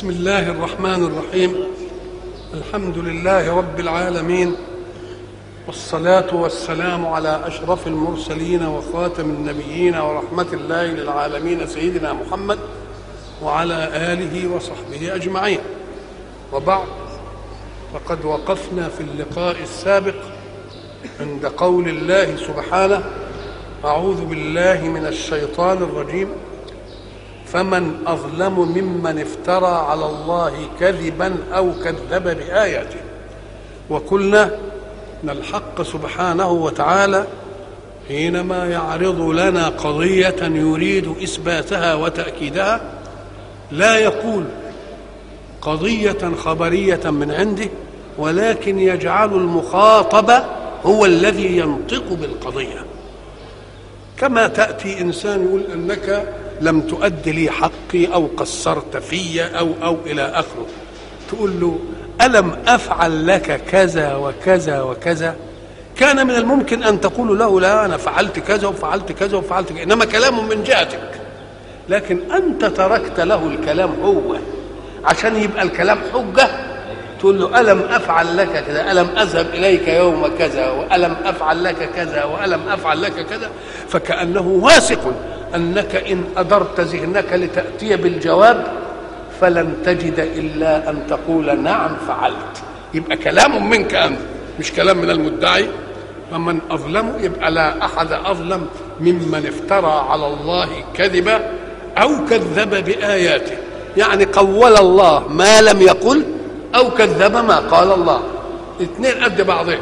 بسم الله الرحمن الرحيم الحمد لله رب العالمين والصلاة والسلام على أشرف المرسلين وخاتم النبيين ورحمة الله للعالمين سيدنا محمد وعلى آله وصحبه أجمعين وبعد فقد وقفنا في اللقاء السابق عند قول الله سبحانه أعوذ بالله من الشيطان الرجيم فمن أظلم ممن افترى على الله كذبا أو كذب بآياته وقلنا أن الحق سبحانه وتعالى حينما يعرض لنا قضية يريد إثباتها وتأكيدها لا يقول قضية خبرية من عنده ولكن يجعل المخاطب هو الذي ينطق بالقضية كما تأتي إنسان يقول أنك لم تؤد لي حقي أو قصرت في أو أو إلى آخره تقول له ألم أفعل لك كذا وكذا وكذا كان من الممكن أن تقول له لا أنا فعلت كذا وفعلت كذا وفعلت كذا إنما كلام من جهتك لكن أنت تركت له الكلام هو عشان يبقى الكلام حجة تقول له ألم أفعل لك كذا ألم أذهب إليك يوم كذا وألم أفعل لك كذا وألم أفعل لك كذا فكأنه واثق أنك إن أدرت ذهنك لتأتي بالجواب فلن تجد إلا أن تقول نعم فعلت يبقى كلام منك أنت مش كلام من المدعي فمن أظلم يبقى لا أحد أظلم ممن افترى على الله كذبا أو كذب بآياته يعني قول الله ما لم يقل أو كذب ما قال الله اثنين قد بعضهم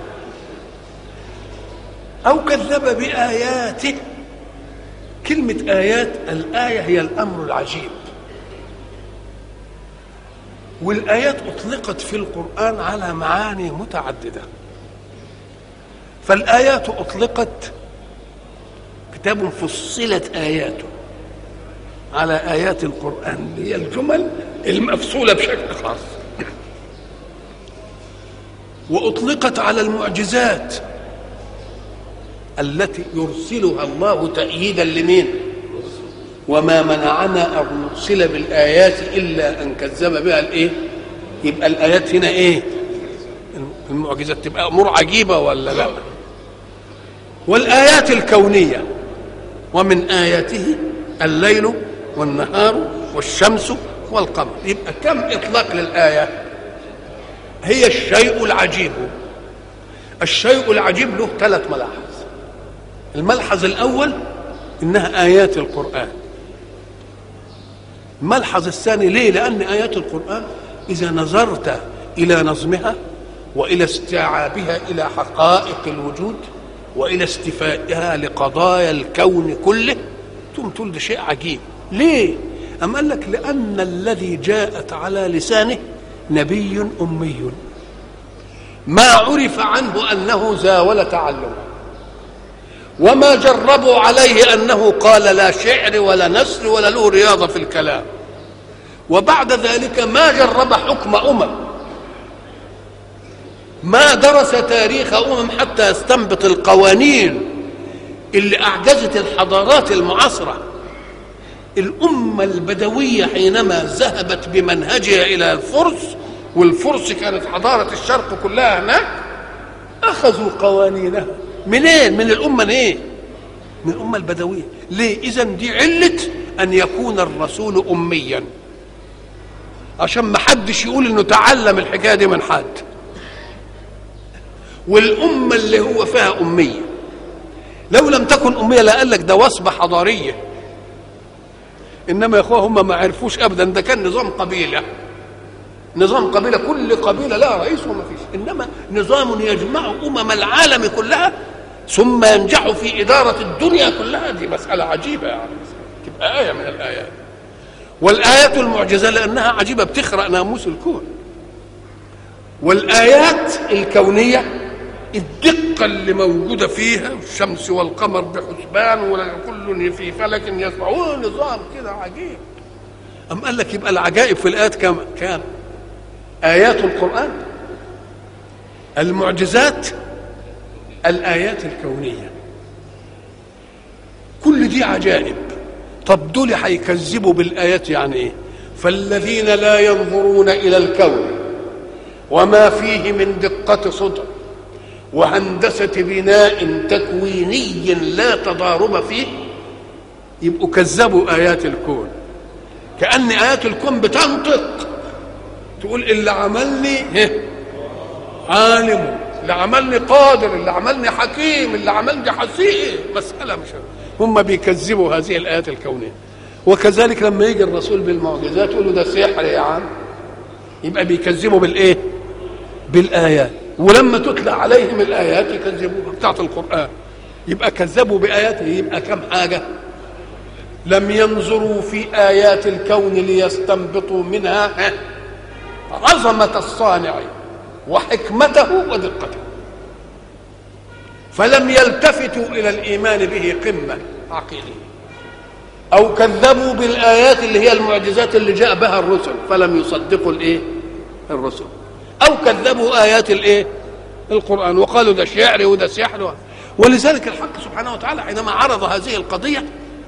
أو كذب بآياته كلمة آيات الآية هي الأمر العجيب والآيات أطلقت في القرآن على معاني متعددة فالآيات أطلقت كتاب فصلت آياته على آيات القرآن هي الجمل المفصولة بشكل خاص وأطلقت على المعجزات التي يرسلها الله تأييدا لمين وما منعنا أن نرسل بالآيات إلا أن كذب بها الإيه يبقى الآيات هنا إيه المعجزات تبقى أمور عجيبة ولا لا والآيات الكونية ومن آياته الليل والنهار والشمس والقمر يبقى كم إطلاق للآية هي الشيء العجيب الشيء العجيب له ثلاث ملاحظ الملحظ الأول إنها آيات القرآن الملحظ الثاني ليه لأن آيات القرآن إذا نظرت إلى نظمها وإلى استيعابها إلى حقائق الوجود وإلى استيفائها لقضايا الكون كله ثم تقول ده شيء عجيب ليه أم قال لك لأن الذي جاءت على لسانه نبي أمي ما عرف عنه أنه زاول تعلمه وما جربوا عليه انه قال لا شعر ولا نسر ولا له رياضه في الكلام وبعد ذلك ما جرب حكم امم ما درس تاريخ امم حتى يستنبط القوانين اللي اعجزت الحضارات المعاصره الامه البدويه حينما ذهبت بمنهجها الى الفرس والفرس كانت حضاره الشرق كلها هناك اخذوا قوانينها منين من الامه ايه من الامه البدويه ليه اذا دي عله ان يكون الرسول اميا عشان ما حدش يقول انه تعلم الحكايه دي من حد والامه اللي هو فيها اميه لو لم تكن اميه لا قال لك ده وصفه حضاريه انما يا اخوه هم ما عرفوش ابدا ده كان نظام قبيله نظام قبيله كل قبيله لها رئيس وما فيش انما نظام يجمع امم العالم كلها ثم ينجح في إدارة الدنيا كلها دي مسألة عجيبة يعني تبقى آية من الآيات والآيات المعجزة لأنها عجيبة بتخرق ناموس الكون والآيات الكونية الدقة اللي موجودة فيها الشمس والقمر بحسبان وكل في فلك يسبحون نظام كده عجيب أم قال لك يبقى العجائب في الآيات كم كام آيات القرآن المعجزات الآيات الكونية كل دي عجائب طب دول هيكذبوا بالآيات يعني إيه فالذين لا ينظرون الى الكون وما فيه من دقه صدر وهندسه بناء تكويني لا تضارب فيه يبقوا كذبوا ايات الكون كان ايات الكون بتنطق تقول اللي عملني عالم اللي عملني قادر اللي عملني حكيم اللي عملني حسيء مسألة مش هم بيكذبوا هذه الآيات الكونية وكذلك لما يجي الرسول بالمعجزات يقولوا ده سحر يا عم يبقى بيكذبوا بالإيه؟ بالآيات ولما تتلى عليهم الآيات يكذبوها بتاعت القرآن يبقى كذبوا بآياته يبقى كم حاجة لم ينظروا في آيات الكون ليستنبطوا منها عظمة الصانع وحكمته ودقته فلم يلتفتوا الى الايمان به قمه عقيده او كذبوا بالايات اللي هي المعجزات اللي جاء بها الرسل فلم يصدقوا الايه الرسل او كذبوا ايات الايه القران وقالوا ده شعر وده سحر ولذلك الحق سبحانه وتعالى حينما عرض هذه القضيه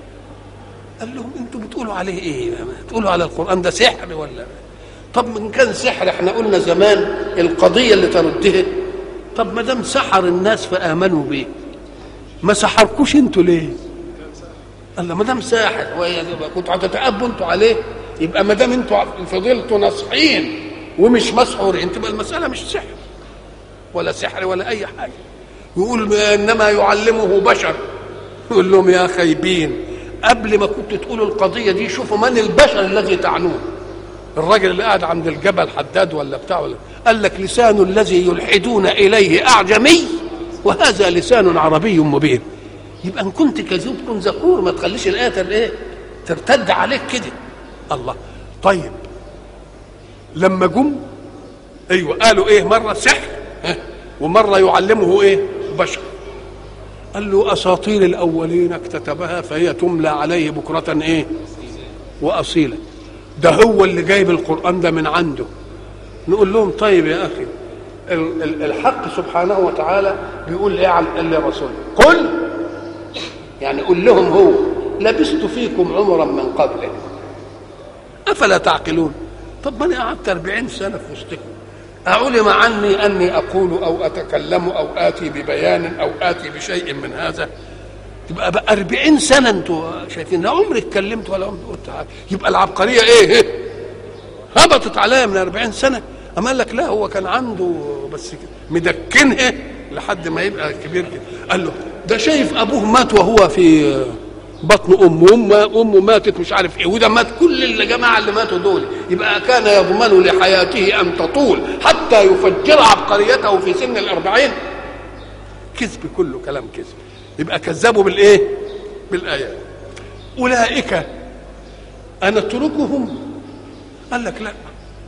قال لهم انتوا بتقولوا عليه ايه بتقولوا على القران ده سحر ولا طب من كان سحر احنا قلنا زمان القضيه اللي تردها طب ما دام سحر الناس فامنوا بيه ما سحركوش انتوا ليه؟ قال ما دام ساحر كنتوا هتتأبوا انتوا عليه يبقى ما دام انتوا فضلتوا ناصحين ومش مسحورين تبقى المساله مش سحر ولا سحر ولا اي حاجه يقول انما يعلمه بشر يقول لهم يا خايبين قبل ما كنتوا تقولوا القضيه دي شوفوا من البشر الذي تعنون الراجل اللي قاعد عند الجبل حداد ولا بتاع ولا قال لك لسان الذي يلحدون اليه اعجمي وهذا لسان عربي مبين يبقى ان كنت كذوب كن ذكور ما تخليش الايه ايه ترتد عليك كده الله طيب لما جم ايوه قالوا ايه مره سحر ومره يعلمه ايه بشر قال له اساطير الاولين اكتتبها فهي تملى عليه بكره ايه واصيلا ده هو اللي جايب القرآن ده من عنده نقول لهم طيب يا أخي الحق سبحانه وتعالى بيقول ايه على الرسول قل يعني قل لهم هو لبست فيكم عمرا من قبله افلا تعقلون طب ما انا قعدت 40 سنه في وسطكم أعلم عني أني أقول أو أتكلم أو آتي ببيان أو آتي بشيء من هذا تبقى بقى 40 سنه انتوا شايفين لا عمري اتكلمت ولا عمري قلت حاجه يبقى العبقريه ايه هبطت عليا من 40 سنه اما قال لك لا هو كان عنده بس كده مدكنها لحد ما يبقى كبير كده قال له ده شايف ابوه مات وهو في بطن امه امه امه ماتت مش عارف ايه وده مات كل الجماعه اللي ماتوا دول يبقى كان يضمن لحياته ان تطول حتى يفجر عبقريته في سن الأربعين كذب كله كلام كذب يبقى كذبوا بالايه بالايات اولئك انتركهم قال لك لا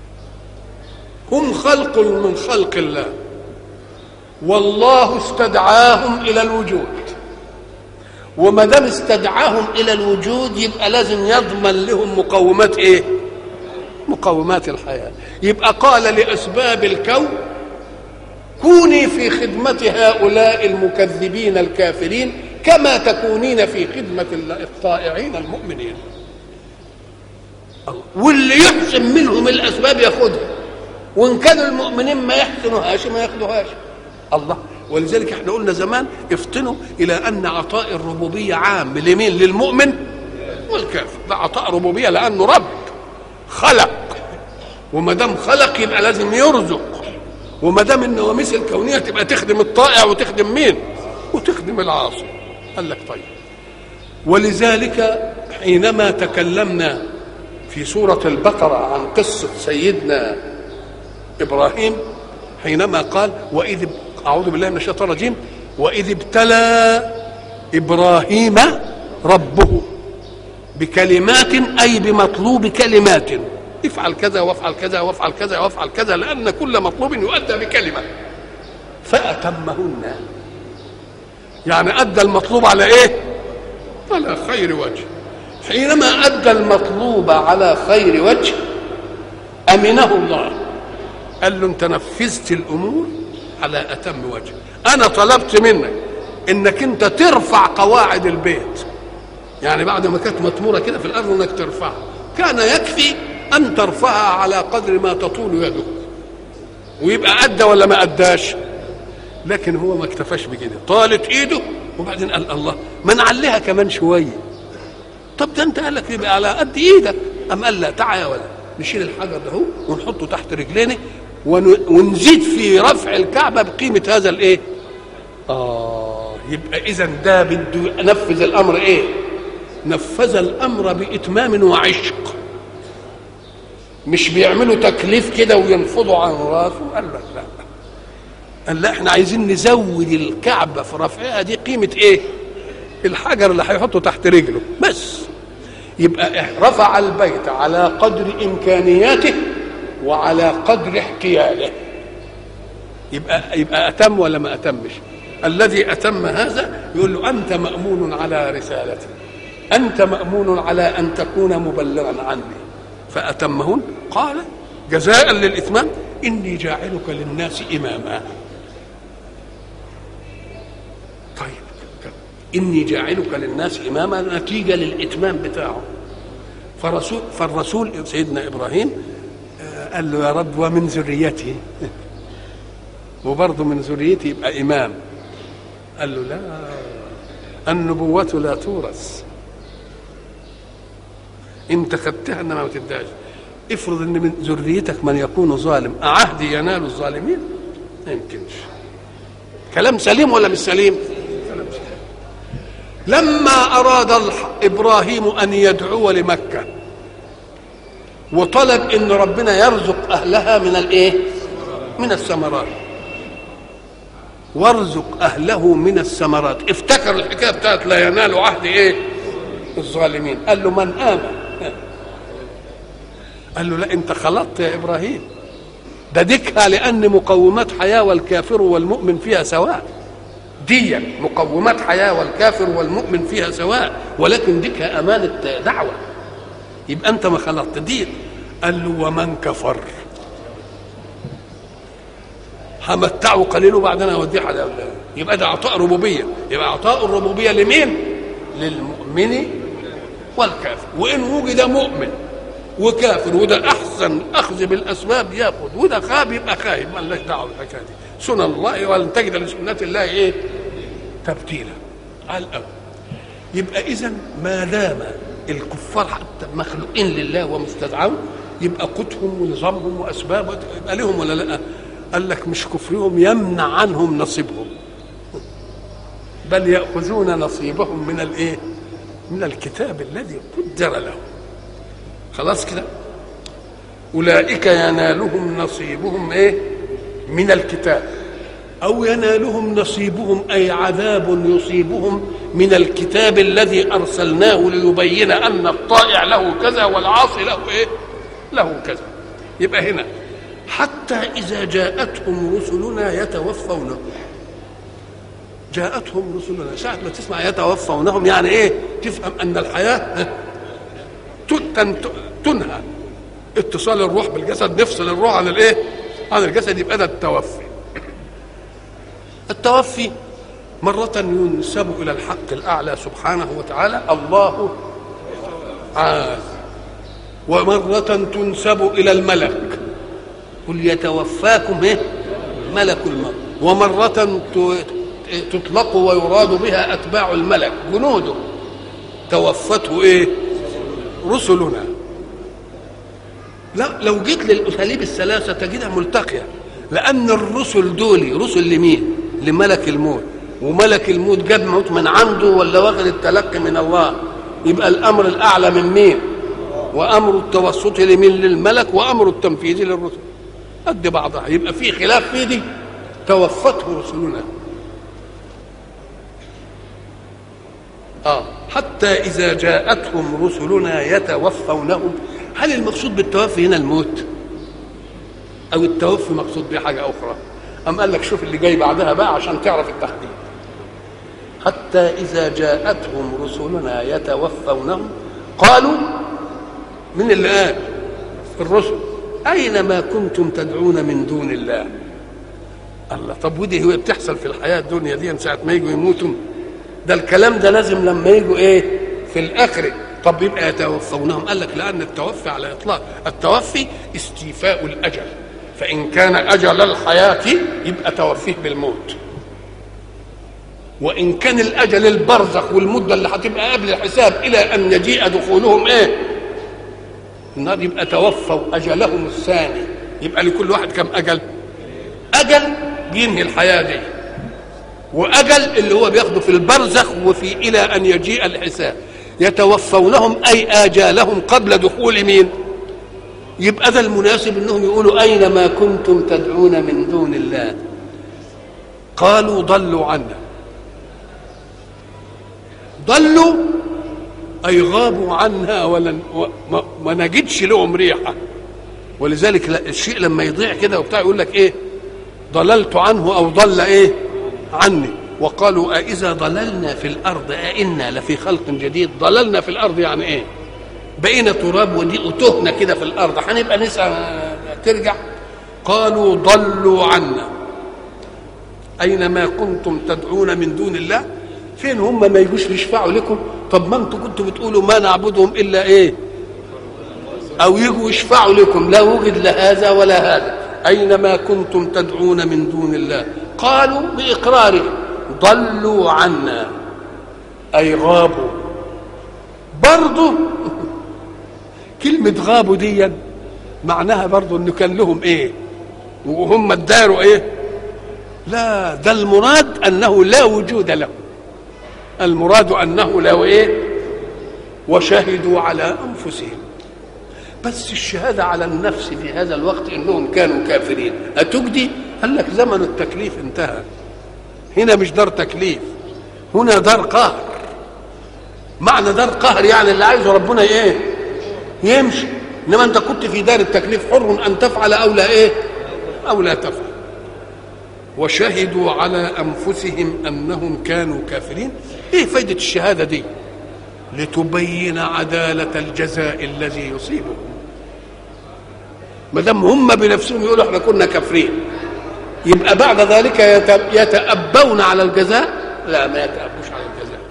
هم خلق من خلق الله والله استدعاهم الى الوجود وما دام استدعاهم الى الوجود يبقى لازم يضمن لهم مقومات ايه مقومات الحياه يبقى قال لاسباب الكون كوني في خدمة هؤلاء المكذبين الكافرين كما تكونين في خدمة الطائعين المؤمنين واللي يحسن منهم الأسباب ياخدها وإن كانوا المؤمنين ما يحسنوهاش ما ياخدوهاش الله ولذلك احنا قلنا زمان افطنوا إلى أن عطاء الربوبية عام لمين للمؤمن والكافر ده عطاء ربوبية لأنه رب خلق وما دام خلق يبقى لازم يرزق وما دام النواميس الكونيه تبقى تخدم الطائع وتخدم مين؟ وتخدم العاصي. قال لك طيب. ولذلك حينما تكلمنا في سورة البقرة عن قصة سيدنا إبراهيم حينما قال وإذ أعوذ بالله من الشيطان الرجيم وإذ ابتلى إبراهيم ربه بكلمات أي بمطلوب كلمات افعل كذا وافعل كذا وافعل كذا وافعل كذا لان كل مطلوب يؤدى بكلمه فاتمهن يعني ادى المطلوب على ايه على خير وجه حينما ادى المطلوب على خير وجه امنه الله قال له انت نفذت الامور على اتم وجه انا طلبت منك انك انت ترفع قواعد البيت يعني بعد ما كانت مطموره كده في الارض انك ترفعها كان يكفي ان ترفعها على قدر ما تطول يدك ويبقى ادى ولا ما اداش لكن هو ما اكتفاش بكده طالت ايده وبعدين قال الله ما نعليها كمان شويه طب ده انت قال لك يبقى على قد ايدك ام قال لا تعالى يا ولد نشيل الحجر ده اهو ونحطه تحت رجلينا ونزيد في رفع الكعبه بقيمه هذا الايه اه يبقى اذا ده بده نفذ الامر ايه نفذ الامر باتمام وعشق مش بيعملوا تكليف كده وينفضوا عن راسه قال لك لا قال لا احنا عايزين نزود الكعبه في رفعها دي قيمه ايه الحجر اللي هيحطه تحت رجله بس يبقى رفع البيت على قدر امكانياته وعلى قدر احتياله يبقى يبقى اتم ولا ما اتمش الذي اتم هذا يقول له انت مامون على رسالتي انت مامون على ان تكون مبلغا عني فاتمهن قال جزاء للاتمام اني جاعلك للناس اماما طيب اني جاعلك للناس اماما نتيجه للاتمام بتاعه فرسول فالرسول سيدنا ابراهيم قال له يا رب ومن ذريتي وبرضه من ذريتي يبقى امام قال له لا النبوة لا تورث انت خدتها انما ما تداش افرض ان من ذريتك من يكون ظالم أعهدي ينال الظالمين ما يمكنش كلام سليم ولا مش سليم كلام سليم لما أراد إبراهيم أن يدعو لمكة وطلب ان ربنا يرزق اهلها من الايه من الثمرات وارزق اهله من الثمرات افتكر الحكايه بتاعت لا ينال عهد ايه الظالمين قال له من امن قال له لا انت خلطت يا ابراهيم ده ديكها لان مقومات حياه والكافر والمؤمن فيها سواء دي مقومات حياه والكافر والمؤمن فيها سواء ولكن ديكها امانه دعوه يبقى انت ما خلطت دي قال له ومن كفر همتعه قليل وبعدين اوديه على أولاده يبقى ده عطاء ربوبيه يبقى عطاء الربوبيه لمين؟ للمؤمن والكافر وان وجد مؤمن وكافر وده احسن اخذ بالاسباب ياخذ وده خاب يبقى خايب مالناش دعوه بالحكايه دي سنن الله ولن تجد لسنه الله ايه؟ تبديلا على الاول يبقى اذا ما دام الكفار حتى مخلوقين لله ومستدعون يبقى قوتهم ونظامهم واسبابهم يبقى لهم ولا لا؟ قال لك مش كفرهم يمنع عنهم نصيبهم بل ياخذون نصيبهم من الايه؟ من الكتاب الذي قدر لهم خلاص كده اولئك ينالهم نصيبهم ايه؟ من الكتاب أو ينالهم نصيبهم أي عذاب يصيبهم من الكتاب الذي أرسلناه ليبين أن الطائع له كذا والعاصي له إيه؟ له كذا يبقى هنا حتى إذا جاءتهم رسلنا يتوفونهم جاءتهم رسلنا ساعة ما تسمع يتوفونهم يعني إيه؟ تفهم أن الحياة تنهى اتصال الروح بالجسد نفصل الروح عن الإيه؟ عن الجسد يبقى ده التوفي التوفي مرة ينسب إلى الحق الأعلى سبحانه وتعالى الله عاد ومرة تنسب إلى الملك قل يتوفاكم إيه؟ ملك الموت ومرة تطلق ويراد بها أتباع الملك جنوده توفته إيه؟ رسلنا لا لو جيت للأساليب الثلاثة تجدها ملتقية لأن الرسل دول رسل لمين؟ لملك الموت وملك الموت جاب موت من عنده ولا واخد التلقي من الله يبقى الامر الاعلى من مين وامر التوسط لمين للملك وامر التنفيذ للرسل قد بعضها يبقى في خلاف في دي توفته رسلنا اه حتى اذا جاءتهم رسلنا يتوفونهم هل المقصود بالتوفي هنا الموت او التوفي مقصود به حاجه اخرى أم قال لك شوف اللي جاي بعدها بقى عشان تعرف التحديد حتى إذا جاءتهم رسلنا يتوفونهم قالوا من اللي قال الرسل أين ما كنتم تدعون من دون الله الله طب ودي هو بتحصل في الحياة الدنيا دي ساعة ما يجوا يموتوا ده الكلام ده لازم لما يجوا ايه في الآخرة طب يبقى يتوفونهم قال لك لان التوفي على اطلاق التوفي استيفاء الاجل فان كان اجل الحياه يبقى توفيه بالموت وان كان الاجل البرزخ والمده اللي هتبقى قبل الحساب الى ان يجيء دخولهم ايه النار يبقى توفوا اجلهم الثاني يبقى لكل واحد كم اجل اجل بينهي الحياه دي واجل اللي هو بياخده في البرزخ وفي الى ان يجيء الحساب يتوفونهم اي اجالهم قبل دخول مين يبقى ده المناسب انهم يقولوا اين ما كنتم تدعون من دون الله قالوا ضلوا عنا ضلوا اي غابوا عنها ولن ما, ما نجدش لهم ريحه ولذلك الشيء لما يضيع كده وبتاع يقول لك ايه ضللت عنه او ضل ايه عني وقالوا أإذا ضللنا في الأرض أئنا لفي خلق جديد ضللنا في الأرض يعني إيه بقينا تراب وتهنا كده في الأرض هنبقى نسأل ترجع قالوا ضلوا عنا أينما كنتم تدعون من دون الله فين هم ما يجوش يشفعوا لكم طب ما انتم كنتوا بتقولوا ما نعبدهم إلا إيه أو يجوا يشفعوا لكم لا وجد لا هذا ولا هذا أينما كنتم تدعون من دون الله قالوا بإقرارهم ضلوا عنا أي غابوا برضو كلمة غابوا دي معناها برضو انه كان لهم ايه وهم اداروا ايه لا ده المراد انه لا وجود له المراد انه لا ايه وشهدوا على انفسهم بس الشهاده على النفس في هذا الوقت انهم كانوا كافرين اتجدي قال لك زمن التكليف انتهى هنا مش دار تكليف هنا دار قهر معنى دار قهر يعني اللي عايزه ربنا ايه يمشي انما انت كنت في دار التكليف حر ان تفعل او لا ايه او لا تفعل وشهدوا على انفسهم انهم كانوا كافرين ايه فايده الشهاده دي لتبين عداله الجزاء الذي يصيبهم ما دام هم بنفسهم يقولوا احنا كنا كافرين يبقى بعد ذلك يتأبون على الجزاء لا ما يتأبوش على الجزاء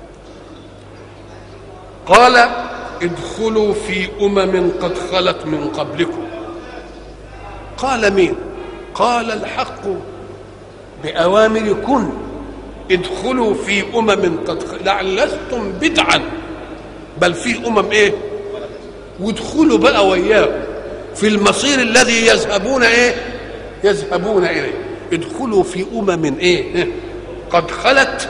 قال ادخلوا في أمم قد خلت من قبلكم قال مين قال الحق بأوامر كن ادخلوا في أمم قد خلت يعني لستم بدعا بل في أمم ايه وادخلوا بقى وياهم في المصير الذي يذهبون ايه يذهبون اليه ادخلوا في امم ايه قد خلت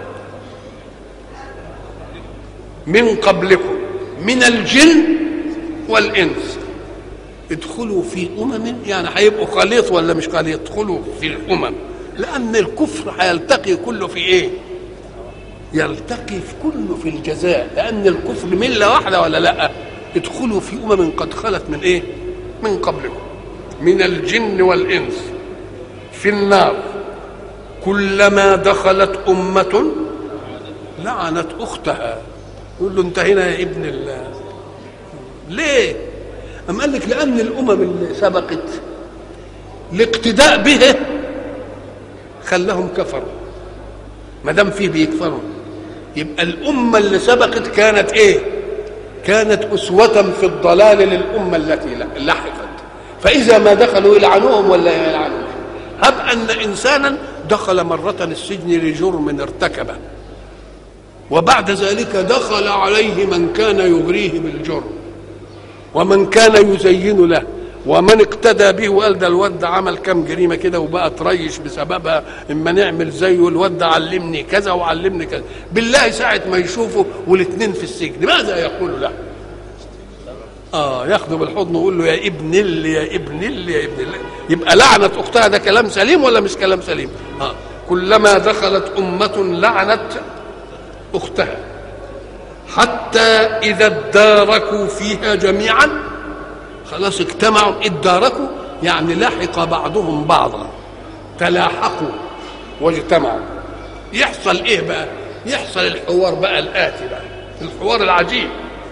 من قبلكم من الجن والانس ادخلوا في امم يعني هيبقوا خليط ولا مش خليط ادخلوا في الامم لان الكفر هيلتقي كله في ايه يلتقي في كله في الجزاء لان الكفر مله واحده ولا لا ادخلوا في امم قد خلت من ايه من قبلكم من الجن والانس في النار كلما دخلت امه لعنت اختها يقول له انت هنا يا ابن الله ليه أم قال لك لأن الأمم اللي سبقت الاقتداء به خلاهم كفروا ما دام فيه بيكفروا يبقى الأمة اللي سبقت كانت إيه؟ كانت أسوة في الضلال للأمة التي لحقت فإذا ما دخلوا يلعنوهم ولا يلعنوهم هب أن إنسانا دخل مرة السجن لجرم ارتكبه وبعد ذلك دخل عليه من كان يغريه بالجرم ومن كان يزين له ومن اقتدى به وقال ده الواد ده عمل كام جريمه كده وبقى تريش بسببها اما نعمل زيه الواد ده علمني كذا وعلمني كذا بالله ساعه ما يشوفه والاثنين في السجن ماذا يقول له؟ اه ياخده بالحضن ويقول له يا ابن اللي يا ابن اللي يا ابن اللي يبقى لعنه اختها ده كلام سليم ولا مش كلام سليم؟ اه كلما دخلت امه لعنت اختها حتى اذا اداركوا فيها جميعا خلاص اجتمعوا اداركوا يعني لحق بعضهم بعضا تلاحقوا واجتمعوا يحصل ايه بقى يحصل الحوار بقى الاتي بقى الحوار العجيب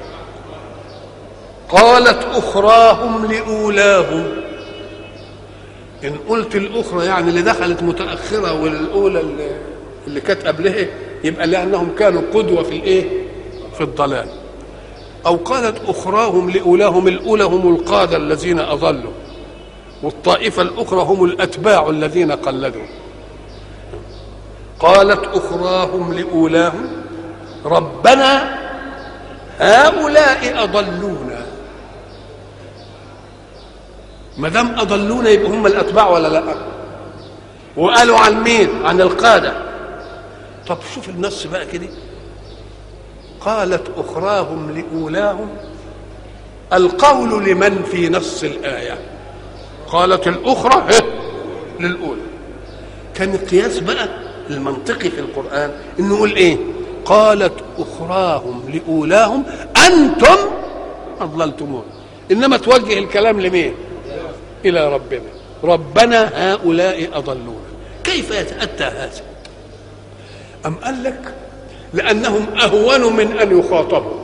قالت اخراهم لاولاهم ان قلت الاخرى يعني اللي دخلت متاخره والاولى اللي, اللي كانت قبلها يبقى لانهم كانوا قدوه في الايه في الضلال أو قالت أخراهم لأولاهم الأولى هم القادة الذين أضلوا والطائفة الأخرى هم الأتباع الذين قلدوا قالت أخراهم لأولاهم ربنا هؤلاء أضلونا ما دام أضلونا يبقى هم الأتباع ولا لأ وقالوا عن مين عن القادة طب شوف النص بقى كده قالت أخراهم لأولاهم القول لمن في نص الآية قالت الأخرى للأولى كان القياس بقى المنطقي في القرآن إنه يقول إيه قالت أخراهم لأولاهم أنتم أضللتمون إنما توجه الكلام لمين إلى ربنا ربنا هؤلاء أضلونا كيف يتأتى هذا أم قال لك لأنهم أهون من أن يخاطبوا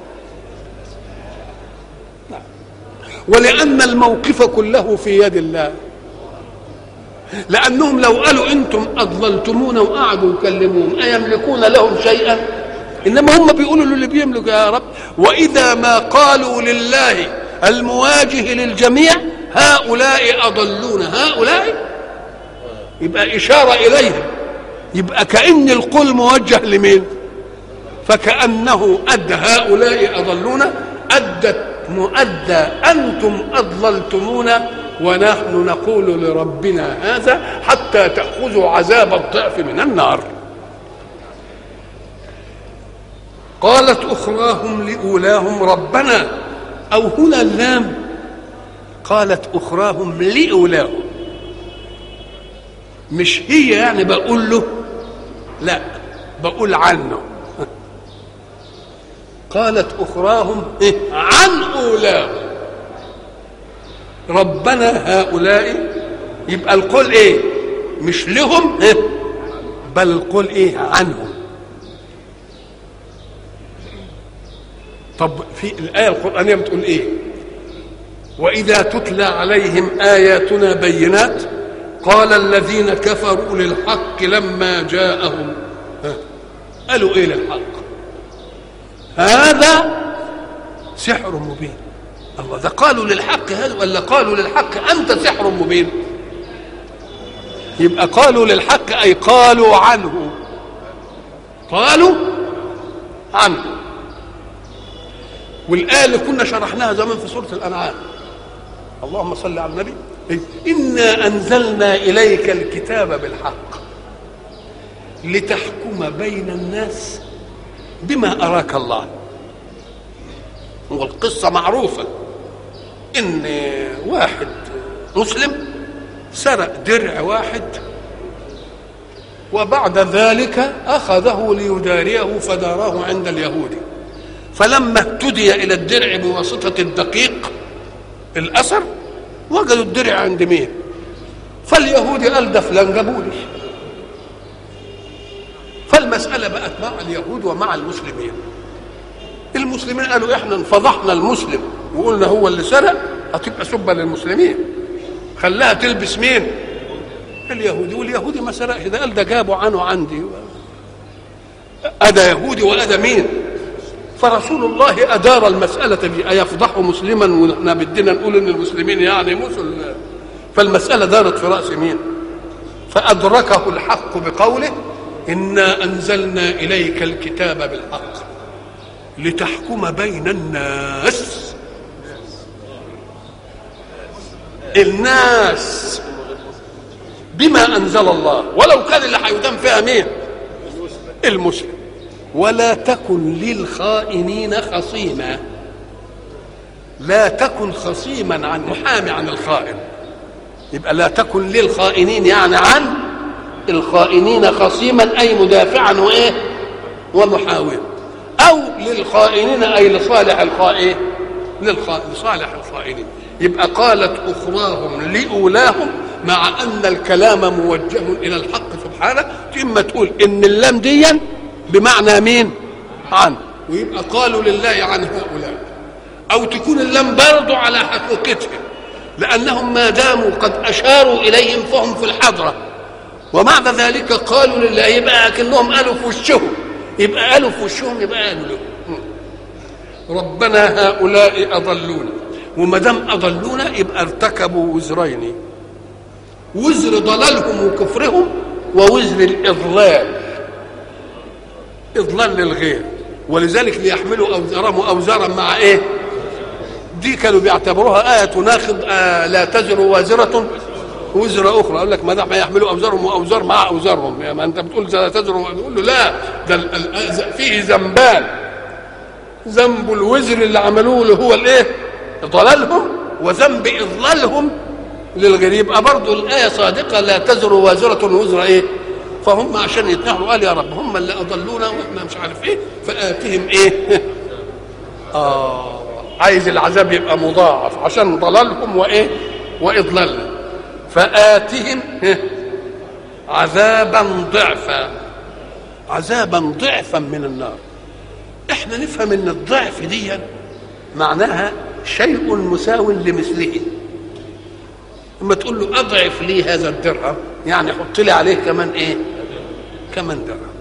ولأن الموقف كله في يد الله لأنهم لو قالوا أنتم أضللتمونا وقعدوا يكلموهم أيملكون لهم شيئا إنما هم بيقولوا للي بيملك يا رب وإذا ما قالوا لله المواجه للجميع هؤلاء أضلون هؤلاء يبقى إشارة إليهم يبقى كأن القول موجه لمين فكأنه أدى هؤلاء أضلون أدت مؤدى أنتم أضللتمونا ونحن نقول لربنا هذا حتى تأخذوا عذاب الضعف من النار قالت أخراهم لأولاهم ربنا أو هنا اللام قالت أخراهم لأولاهم مش هي يعني بقول له لا بقول عنه قالت أخراهم إيه؟ عن أولاهم ربنا هؤلاء يبقى القول ايه مش لهم إيه؟ بل القول ايه عنهم طب في الآية القرآنية بتقول ايه وإذا تتلى عليهم آياتنا بينات قال الذين كفروا للحق لما جاءهم قالوا ايه للحق هذا سحر مبين الله ده قالوا للحق هذا ولا قالوا للحق انت سحر مبين يبقى قالوا للحق اي قالوا عنه قالوا عنه والايه اللي كنا شرحناها زمان في سوره الانعام اللهم صل على النبي انا انزلنا اليك الكتاب بالحق لتحكم بين الناس بما اراك الله والقصه معروفه ان واحد مسلم سرق درع واحد وبعد ذلك اخذه ليداريه فداراه عند اليهودي فلما اهتدي الى الدرع بواسطه الدقيق الاثر وجدوا الدرع عند مين فاليهودي قال ده فلان جابولي فالمساله بقت مع اليهود ومع المسلمين المسلمين قالوا احنا انفضحنا المسلم وقلنا هو اللي سرق هتبقى سبه للمسلمين خلاها تلبس مين اليهودي واليهودي ما سرقش ده قال ده جابوا عنه عندي أدى يهودي وأدى مين فرسول الله أدار المسألة دي أيفضح مسلما ونحن بدنا نقول إن المسلمين يعني مسل فالمسألة دارت في رأس مين فأدركه الحق بقوله إنا أنزلنا إليك الكتاب بالحق لتحكم بين الناس الناس بما انزل الله ولو كان اللي هيدام فيها مين المسلم ولا تكن للخائنين خصيما لا تكن خصيما عن محامي عن الخائن يبقى لا تكن للخائنين يعني عن الخائنين خصيما اي مدافعا وايه ومحاولا او للخائنين اي لصالح الخائن لصالح الخائنين يبقى قالت اخراهم لاولاهم مع ان الكلام موجه الى الحق سبحانه اما تقول ان اللام دي بمعنى مين عن ويبقى قالوا لله عن هؤلاء او تكون اللام برضو على حقيقتهم لانهم ما داموا قد اشاروا اليهم فهم في الحضره وبعد ذلك قالوا لله يبقى كانهم قالوا في وشهم يبقى قالوا في وشهم يبقى قالوا لهم ربنا هؤلاء اضلونا وما دام اضلونا يبقى ارتكبوا وزرين وزر ضلالهم وكفرهم ووزر الاضلال اضلال للغير ولذلك ليحملوا اوزارهم اوزارا مع ايه دي كانوا بيعتبروها آية تناقض آه لا تزر وازرة وزر أخرى أقول لك ما دام يحملوا أوزارهم وأوزار مع أوزارهم يعني ما أنت بتقول لا تزر يقول له لا ده ال- ال- فيه ذنبان ذنب الوزر اللي عملوه اللي هو الايه ضلالهم وذنب اضلالهم للغير يبقى برضه الايه صادقه لا تزر وازره وزر ايه فهم عشان يتنهروا قال يا رب هم اللي اضلونا واحنا مش عارف ايه فاتهم ايه اه عايز العذاب يبقى مضاعف عشان ضلالهم وايه واضلالهم فاتهم عذابا ضعفا عذابا ضعفا من النار احنا نفهم ان الضعف دي معناها شيء مساو لمثله اما تقول له اضعف لي هذا الدرهم يعني حط لي عليه كمان ايه كمان درهم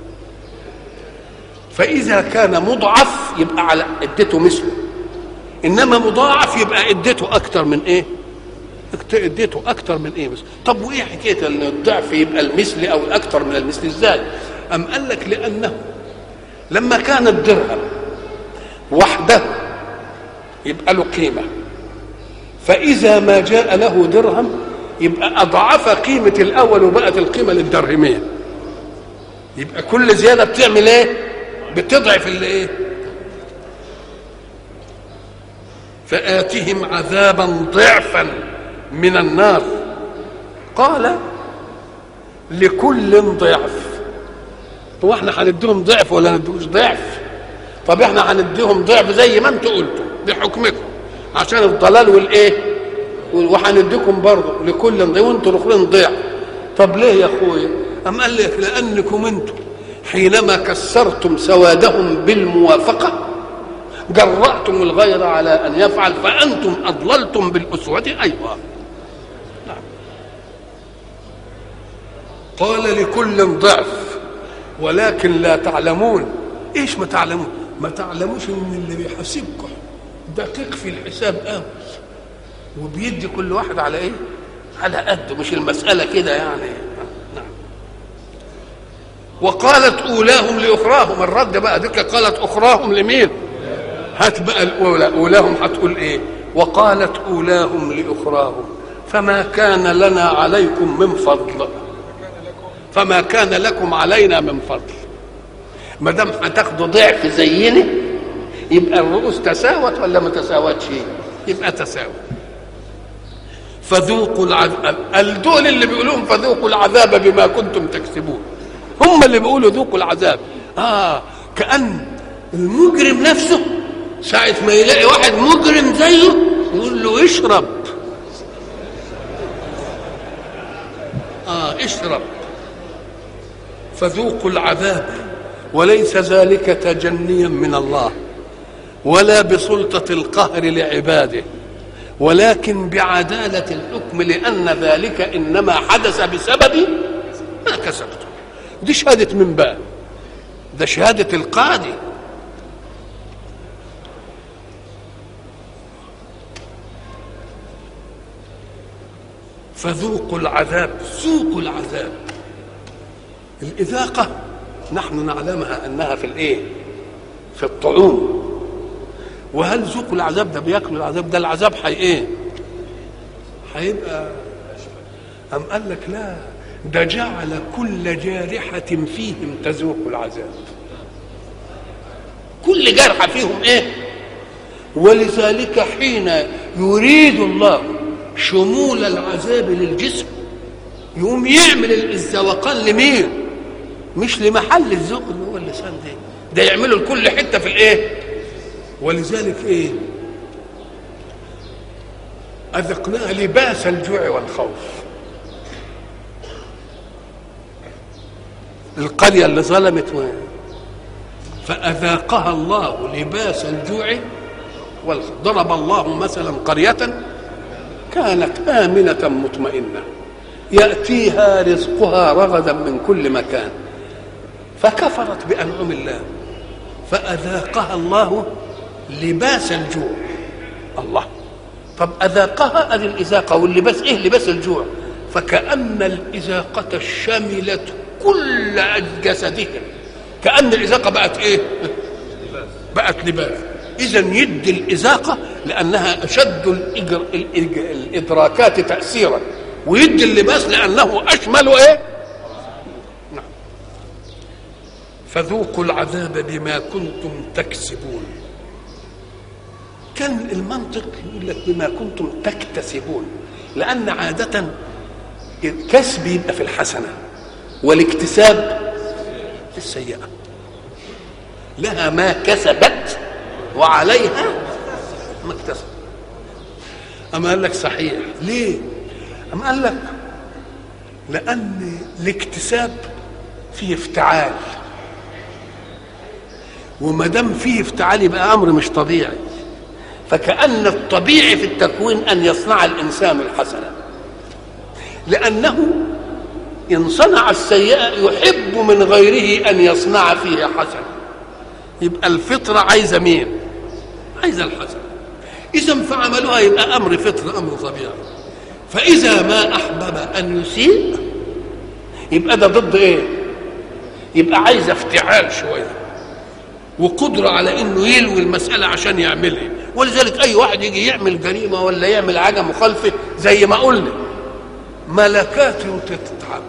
فاذا كان مضعف يبقى على اديته مثله انما مضاعف يبقى اديته اكتر من ايه اكت- اديته اكتر من ايه بس طب وايه حكايه ان الضعف يبقى المثل او الاكتر من المثل ازاي ام قال لك لانه لما كان الدرهم وحده يبقى له قيمة فإذا ما جاء له درهم يبقى أضعف قيمة الأول وبقت القيمة للدرهمية يبقى كل زيادة بتعمل إيه؟ بتضعف الإيه؟ فآتهم عذابا ضعفا من النار قال لكل ضعف هو احنا هنديهم ضعف ولا نديهوش ضعف طب احنا هنديهم ضعف زي ما انتوا قلتوا بحكمكم عشان الضلال والايه وهنديكم برضه لكل ضعف وانتوا الاخرين ضعف طب ليه يا اخويا ام قال لك لانكم انتم حينما كسرتم سوادهم بالموافقه جرأتم الغير على ان يفعل فانتم اضللتم بالاسوه ايضا نعم. قال لكل ضعف ولكن لا تعلمون ايش ما تعلمون ما تعلموش ان اللي بيحاسبكم دقيق في الحساب قوي وبيدي كل واحد على ايه على قده مش المساله كده يعني نعم وقالت اولاهم لاخراهم الرد بقى ديك قالت اخراهم لمين هات بقى الاولى اولاهم هتقول ايه وقالت اولاهم لاخراهم فما كان لنا عليكم من فضل فما كان لكم علينا من فضل ما دام هتاخدوا ضعف زينا يبقى الرؤوس تساوت ولا ما تساوتش يبقى تساوت فذوقوا العذاب دول اللي بيقولون فذوقوا العذاب بما كنتم تكسبون هم اللي بيقولوا ذوقوا العذاب اه كأن المجرم نفسه ساعة ما يلاقي واحد مجرم زيه يقول له اشرب اه اشرب فذوقوا العذاب وليس ذلك تجنيا من الله ولا بسلطة القهر لعباده ولكن بعدالة الحكم لأن ذلك إنما حدث بسبب ما كسبته دي شهادة من بقى ده شهادة القاضي فذوقوا العذاب ذوقوا العذاب الإذاقة نحن نعلمها أنها في الإيه في الطعوم وهل ذوقوا العذاب ده بياكلوا العذاب ده العذاب حي ايه هيبقى أم قال لك لا ده جعل كل جارحة فيهم تذوق العذاب كل جرحة فيهم ايه ولذلك حين يريد الله شمول العذاب للجسم يقوم يعمل الزوقان لمين مش لمحل الذوق اللي هو اللسان ده ده يعمله لكل حته في الايه ولذلك ايه اذقناها لباس الجوع والخوف القريه اللي ظلمت وين فاذاقها الله لباس الجوع والخوف ضرب الله مثلا قريه كانت امنه مطمئنه ياتيها رزقها رغدا من كل مكان فكفرت بانعم الله فاذاقها الله لباس الجوع الله طب أذاقها أدي الإذاقة واللباس إيه لباس الجوع فكأن الإذاقة شملت كل جسدهم كأن الإذاقة بقت إيه بقت لباس إذا يدي الإذاقة لأنها أشد الإجر... الإج... الإدراكات تأثيرا ويدي اللباس لأنه أشمل إيه نعم فذوقوا العذاب بما كنتم تكسبون كان المنطق يقول لك بما كنتم تكتسبون لأن عادة الكسب يبقى في الحسنة والاكتساب في السيئة لها ما كسبت وعليها ما اكتسبت أما قال لك صحيح ليه أما قال لك لأن الاكتساب فيه افتعال وما دام فيه افتعال يبقى أمر مش طبيعي فكأن الطبيعي في التكوين أن يصنع الإنسان الحسنة لأنه إن صنع السيئة يحب من غيره أن يصنع فيه حسنة يبقى الفطرة عايزة مين؟ عايزة الحسنة إذا فعملها يبقى أمر فطر أمر طبيعي فإذا ما أحبب أن يسيء يبقى ده ضد إيه؟ يبقى عايز افتعال شوية وقدرة على إنه يلوي المسألة عشان يعملها ولذلك أي واحد يجي يعمل جريمة ولا يعمل حاجة مخالفة زي ما قلنا ملكات تتعب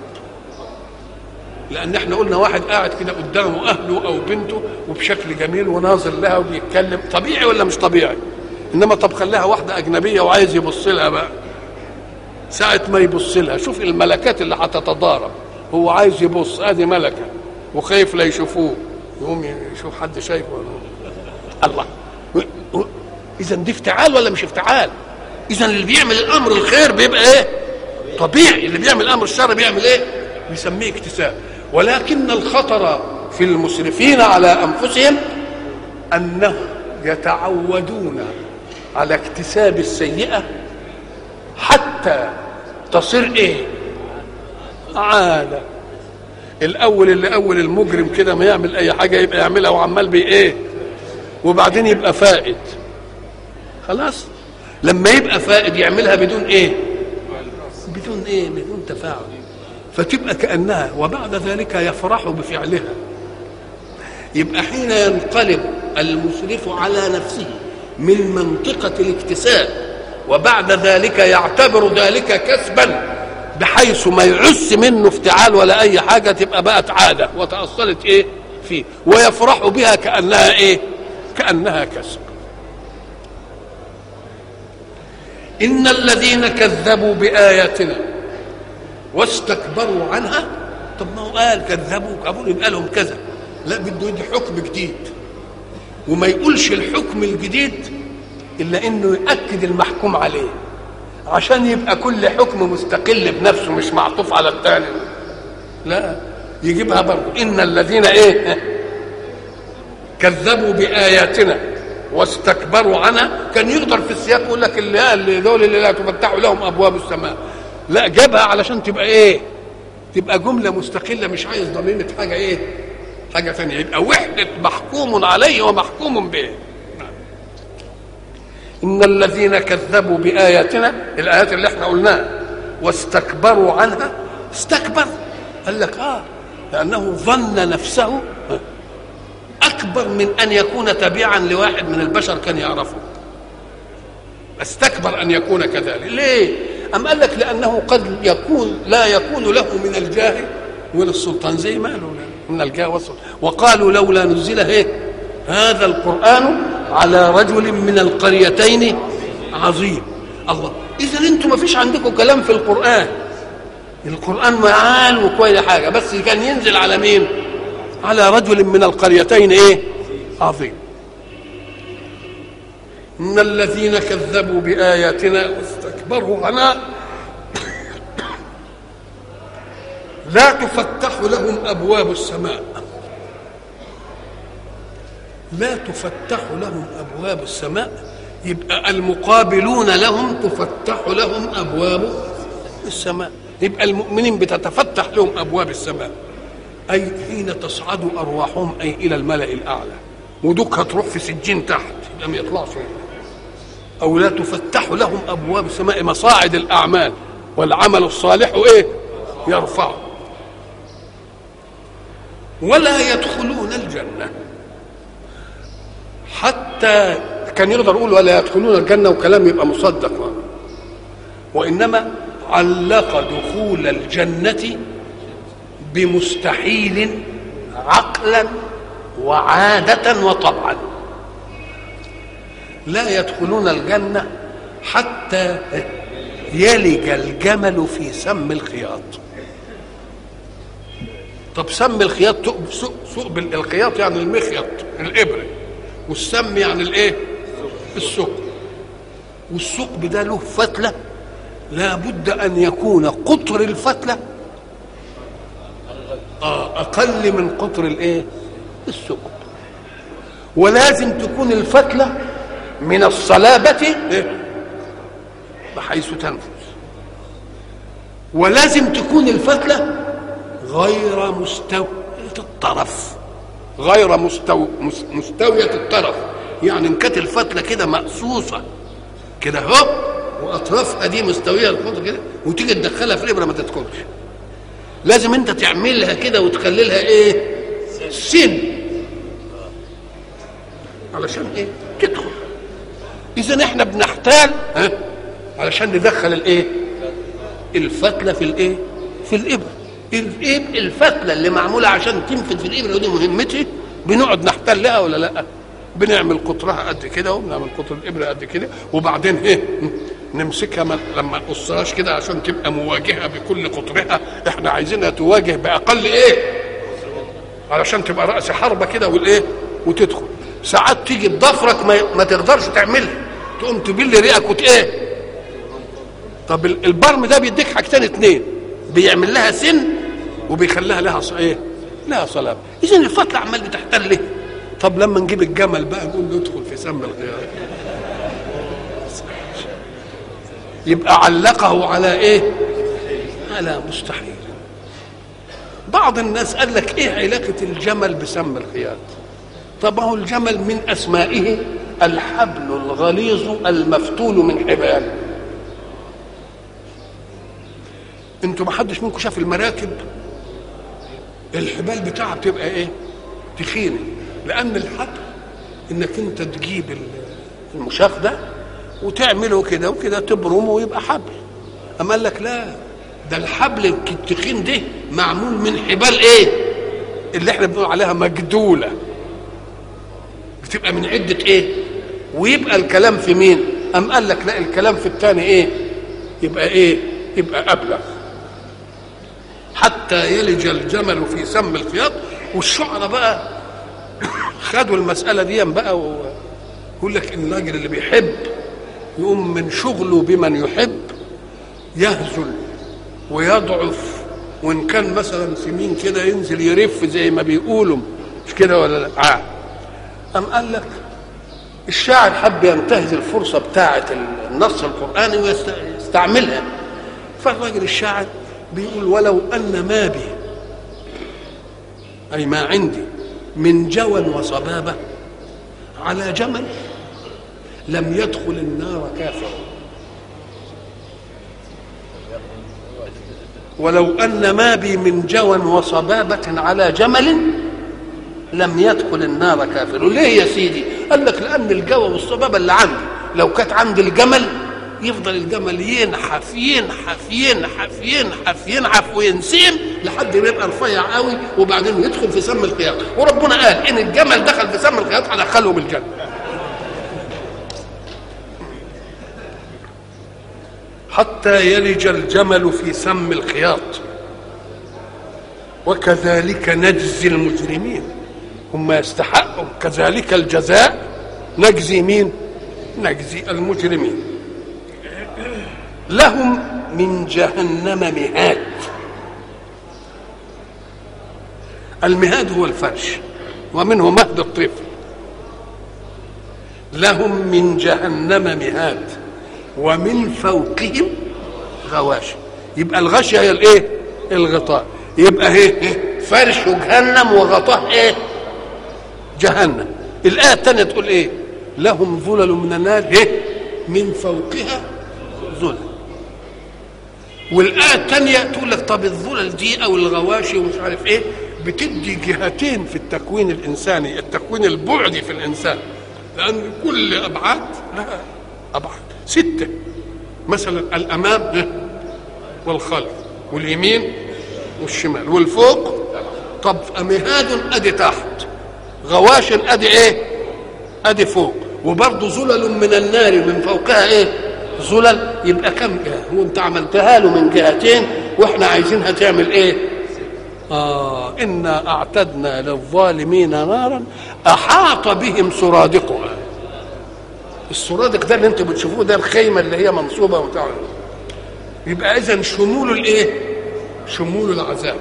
لان احنا قلنا واحد قاعد كده قدامه اهله او بنته وبشكل جميل وناظر لها وبيتكلم طبيعي ولا مش طبيعي انما طب خليها واحده اجنبيه وعايز يبص لها بقى ساعة ما يبص لها شوف الملكات اللي هتتضارب هو عايز يبص ادي ملكة وخايف لا يشوفوه يقوم يشوف حد شايفه الله اذا دي افتعال ولا مش افتعال اذا اللي بيعمل الامر الخير بيبقى ايه طبيعي اللي بيعمل الامر الشر بيعمل ايه بيسميه اكتساب ولكن الخطر في المسرفين على انفسهم انهم يتعودون على اكتساب السيئه حتى تصير ايه عاده الاول اللي اول المجرم كده ما يعمل اي حاجه يبقى يعملها وعمال بي ايه وبعدين يبقى فائد خلاص لما يبقى فائد يعملها بدون ايه بدون ايه بدون تفاعل فتبقى كانها وبعد ذلك يفرح بفعلها يبقى حين ينقلب المسرف على نفسه من منطقة الاكتساب وبعد ذلك يعتبر ذلك كسبا بحيث ما يعس منه افتعال ولا أي حاجة تبقى بقت عادة وتأصلت إيه فيه ويفرح بها كأنها إيه كأنها كسب إن الذين كذبوا بآياتنا واستكبروا عنها طب ما هو قال كذبوا قبول يبقى لهم كذا لا بده يدي حكم جديد وما يقولش الحكم الجديد الا انه ياكد المحكوم عليه عشان يبقى كل حكم مستقل بنفسه مش معطوف على الثاني لا يجيبها برضه ان الذين ايه كذبوا باياتنا واستكبروا عنها كان يقدر في السياق يقول لك اللي قال دول اللي لا تفتح لهم ابواب السماء لا جابها علشان تبقى ايه تبقى جمله مستقله مش عايز ضميمه حاجه ايه حاجه ثانيه يبقى وحده محكوم عليه ومحكوم به ان الذين كذبوا باياتنا الايات اللي احنا قلناها واستكبروا عنها استكبر قال لك اه لانه ظن نفسه اكبر من ان يكون تبعا لواحد من البشر كان يعرفه استكبر ان يكون كذلك ليه أم قال لك لأنه قد يكون لا يكون له من الجاه وللسلطان زي ما قالوا من الجاه والسلطان وقالوا لولا نزل هيك هذا القرآن على رجل من القريتين عظيم الله إذا أنتم ما فيش عندكم كلام في القرآن القرآن معال وكل حاجة بس كان ينزل على مين على رجل من القريتين إيه عظيم إن الذين كذبوا بآياتنا واستكبروا عنها لا تفتح لهم أبواب السماء لا تفتح لهم أبواب السماء يبقى المقابلون لهم تفتح لهم أبواب السماء يبقى المؤمنين بتتفتح لهم أبواب السماء أي حين تصعد أرواحهم أي إلى الملأ الأعلى ودوك هتروح في سجين تحت لم يطلعش او لا تفتح لهم ابواب السماء مصاعد الاعمال والعمل الصالح ايه يرفعه ولا يدخلون الجنه حتى كان يقدر يقول ولا يدخلون الجنه وكلام يبقى مصدق وانما علق دخول الجنه بمستحيل عقلا وعاده وطبعا لا يدخلون الجنه حتى يلج الجمل في سم الخياط طب سم الخياط سوق الخياط يعني المخيط الابره والسم يعني الايه الثقب والثقب ده له فتله لابد ان يكون قطر الفتله آه اقل من قطر الايه الثقب ولازم تكون الفتله من الصلابه إيه؟ بحيث تنفذ ولازم تكون الفتله غير مستوية الطرف غير مستو... مستوية الطرف يعني ان كانت الفتلة كده مقصوصة كده هوب واطرافها دي مستوية الخط كده وتيجي تدخلها في الابرة ما تدخلش لازم انت تعملها كده وتخلي لها ايه سن علشان ايه تدخل اذا احنا بنحتال ها علشان ندخل الايه الفتلة في الايه في الابره الايه الفتله اللي معموله عشان تنفذ في الابره ودي مهمتي بنقعد نحتل لها ولا لا بنعمل قطرها قد كده وبنعمل قطر الابره قد كده وبعدين ايه نمسكها من لما نقصهاش كده عشان تبقى مواجهه بكل قطرها احنا عايزينها تواجه باقل ايه علشان تبقى راس حربه كده والايه وتدخل ساعات تيجي بضفرك ما, ما تقدرش تعملها تقوم تبل ريقك وت ايه طب البرم ده بيديك حاجتين اتنين بيعمل لها سن وبيخليها لها ايه لها صلابه اذا الفتله عمال بتحتل ليه طب لما نجيب الجمل بقى نقول له ادخل في سم الخيار يبقى علقه على ايه على مستحيل بعض الناس قال لك ايه علاقه الجمل بسم الخياط طب هو الجمل من اسمائه الحبل الغليظ المفتول من حبال انتوا ما حدش منكم شاف المراكب الحبال بتاعها بتبقى ايه تخينه لان الحبل انك انت تجيب المشاخ ده وتعمله كده وكده تبرمه ويبقى حبل اما قال لك لا ده الحبل التخين ده معمول من حبال ايه اللي احنا بنقول عليها مجدوله بتبقى من عده ايه ويبقى الكلام في مين ام قال لك لا الكلام في الثاني ايه يبقى ايه يبقى ابلغ حتى يلج الجمل في سم الخياط والشعراء بقى خدوا المسألة دي بقى ويقول لك إن الراجل اللي بيحب يقوم من شغله بمن يحب يهزل ويضعف وإن كان مثلا سمين كده ينزل يرف زي ما بيقولوا مش كده ولا لا؟ آه. أم قال لك الشاعر حب ينتهز الفرصة بتاعة النص القرآني ويستعملها فالراجل الشاعر بيقول ولو أن ما بي أي ما عندي من جوى وصبابة على جمل لم يدخل النار كافر ولو أن ما بي من جوى وصبابة على جمل لم يدخل النار كافر ليه يا سيدي قال لك لأن الجوى والصبابة اللي عندي لو كانت عند الجمل يفضل الجمل ينحف ينحف ينحف ينحف ينحف وينسيم لحد ما يبقى رفيع قوي وبعدين يدخل في سم الخياط وربنا قال ان الجمل دخل في سم الخياط هدخله بالجنه حتى يلج الجمل في سم الخياط وكذلك نجزي المجرمين هم يستحقوا كذلك الجزاء نجزي مين نجزي المجرمين لهم من جهنم مهاد المهاد هو الفرش ومنه مهد الطفل لهم من جهنم مهاد ومن فوقهم غواش يبقى الغشية هي الايه الغطاء يبقى هي فرش جهنم وغطاء ايه جهنم الآية الثانية تقول ايه لهم ظلل من النار إيه؟ من فوقها ظلل والآية الثانية تقول لك طب الظلل دي أو الغواشي ومش عارف إيه بتدي جهتين في التكوين الإنساني التكوين البعدي في الإنسان لأن كل أبعاد لها أبعاد ستة مثلا الأمام والخلف واليمين والشمال والفوق طب مهاد ادي تحت غواش ادي ايه ادي فوق وبرضه زلل من النار من فوقها ايه زلل يبقى كم جهه هو انت عملتها له من جهتين واحنا عايزينها تعمل ايه آه إنا أعتدنا للظالمين نارا أحاط بهم سرادقها السرادق ده اللي انتم بتشوفوه ده الخيمة اللي هي منصوبة وبتاع يبقى إذا شمول الإيه؟ شمول العذاب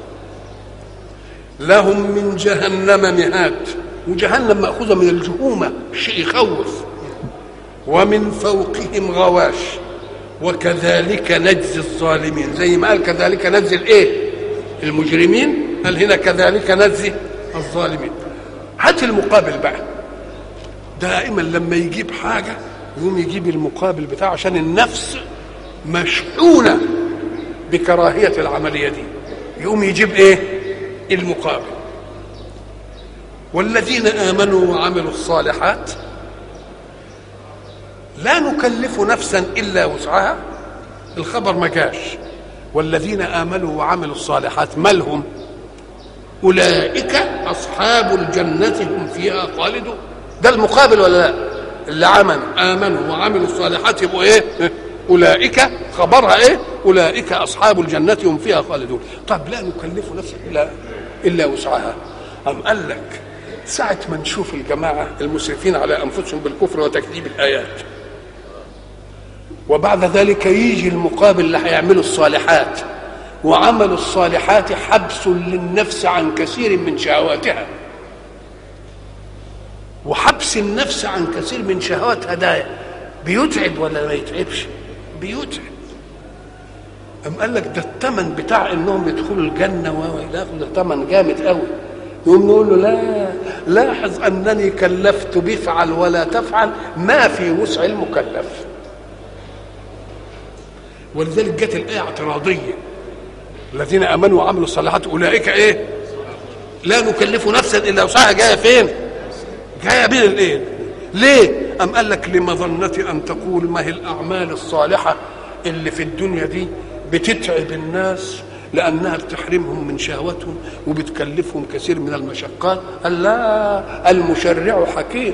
لهم من جهنم مهاد وجهنم مأخوذة من الجهومة شيء يخوف ومن فوقهم غواش وكذلك نجزي الظالمين زي ما قال كذلك نجزي الايه المجرمين قال هنا كذلك نجزي الظالمين هات المقابل بقى دائما لما يجيب حاجة يقوم يجيب المقابل بتاعه عشان النفس مشحونة بكراهية العملية دي يقوم يجيب ايه المقابل والذين آمنوا وعملوا الصالحات لا نكلف نفسا إلا وسعها الخبر ما جاش والذين آمنوا وعملوا الصالحات مالهم أولئك أصحاب الجنة هم فيها خالدون ده المقابل ولا لا اللي عملوا آمنوا وعملوا الصالحات يبقوا إيه أولئك خبرها إيه أولئك أصحاب الجنة هم فيها خالدون طب لا نكلف نفسا إلا إلا وسعها أم قال لك ساعة ما نشوف الجماعة المسرفين على أنفسهم بالكفر وتكذيب الآيات وبعد ذلك يجي المقابل اللي هيعملوا الصالحات وعمل الصالحات حبس للنفس عن كثير من شهواتها وحبس النفس عن كثير من شهواتها ده بيتعب ولا ما يتعبش بيتعب أم قال لك ده الثمن بتاع انهم يدخلوا الجنه والى ده ثمن جامد قوي يقوم نقول له لا لاحظ انني كلفت بفعل ولا تفعل ما في وسع المكلف ولذلك جت الايه اعتراضيه الذين امنوا وعملوا الصالحات اولئك ايه لا نكلف نفسا الا وسعها جايه فين جايه بين الايه ليه ام قال لك لمظنه ان تقول ما هي الاعمال الصالحه اللي في الدنيا دي بتتعب الناس لانها بتحرمهم من شهوتهم وبتكلفهم كثير من المشقات قال لا المشرع حكيم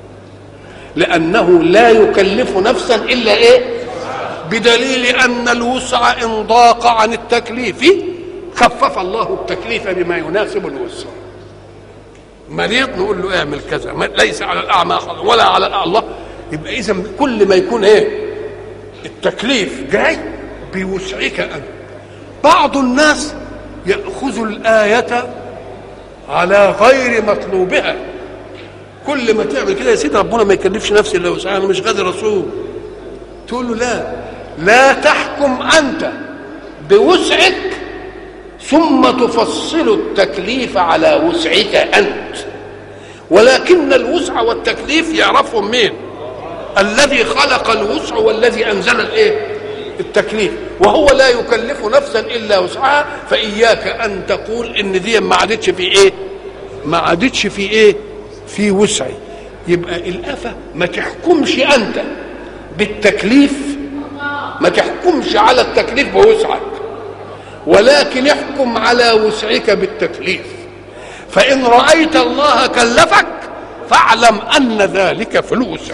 لانه لا يكلف نفسا الا ايه بدليل ان الوسع ان ضاق عن التكليف خفف الله التكليف بما يناسب الوسع مريض نقول له اعمل كذا ليس على الاعمى ولا على الله يبقى اذا كل ما يكون ايه التكليف جاي بوسعك انت بعض الناس ياخذ الايه على غير مطلوبها كل ما تعمل كده يا سيدي ربنا ما يكلفش نفسي الا وسعها انا مش غادر رسول تقول له لا لا تحكم انت بوسعك ثم تفصل التكليف على وسعك انت ولكن الوسع والتكليف يعرفهم مين الذي خلق الوسع والذي انزل الايه التكليف وهو لا يكلف نفسا الا وسعها فاياك ان تقول ان دي ما عادتش في ايه ما عادتش في ايه في وسعي يبقى الافه ما تحكمش انت بالتكليف ما تحكمش على التكليف بوسعك ولكن احكم على وسعك بالتكليف فان رايت الله كلفك فاعلم ان ذلك في الوسع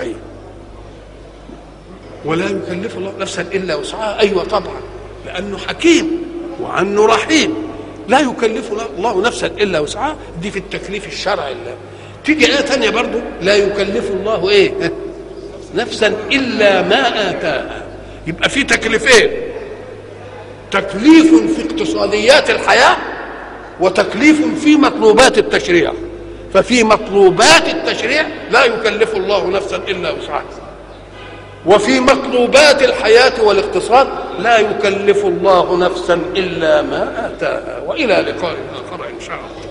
ولا يكلف الله نفسا الا وسعها ايوه طبعا لانه حكيم وانه رحيم لا يكلف الله نفسا الا وسعها دي في التكليف الشرعي الله تيجي ايه ثانيه برضه لا يكلف الله ايه نفسا الا ما اتاها يبقى في تكليفين تكليف في اقتصاديات الحياه وتكليف في مطلوبات التشريع ففي مطلوبات التشريع لا يكلف الله نفسا الا وسعها وفي مطلوبات الحياه والاقتصاد لا يكلف الله نفسا الا ما اتاها والى لقاء اخر ان شاء الله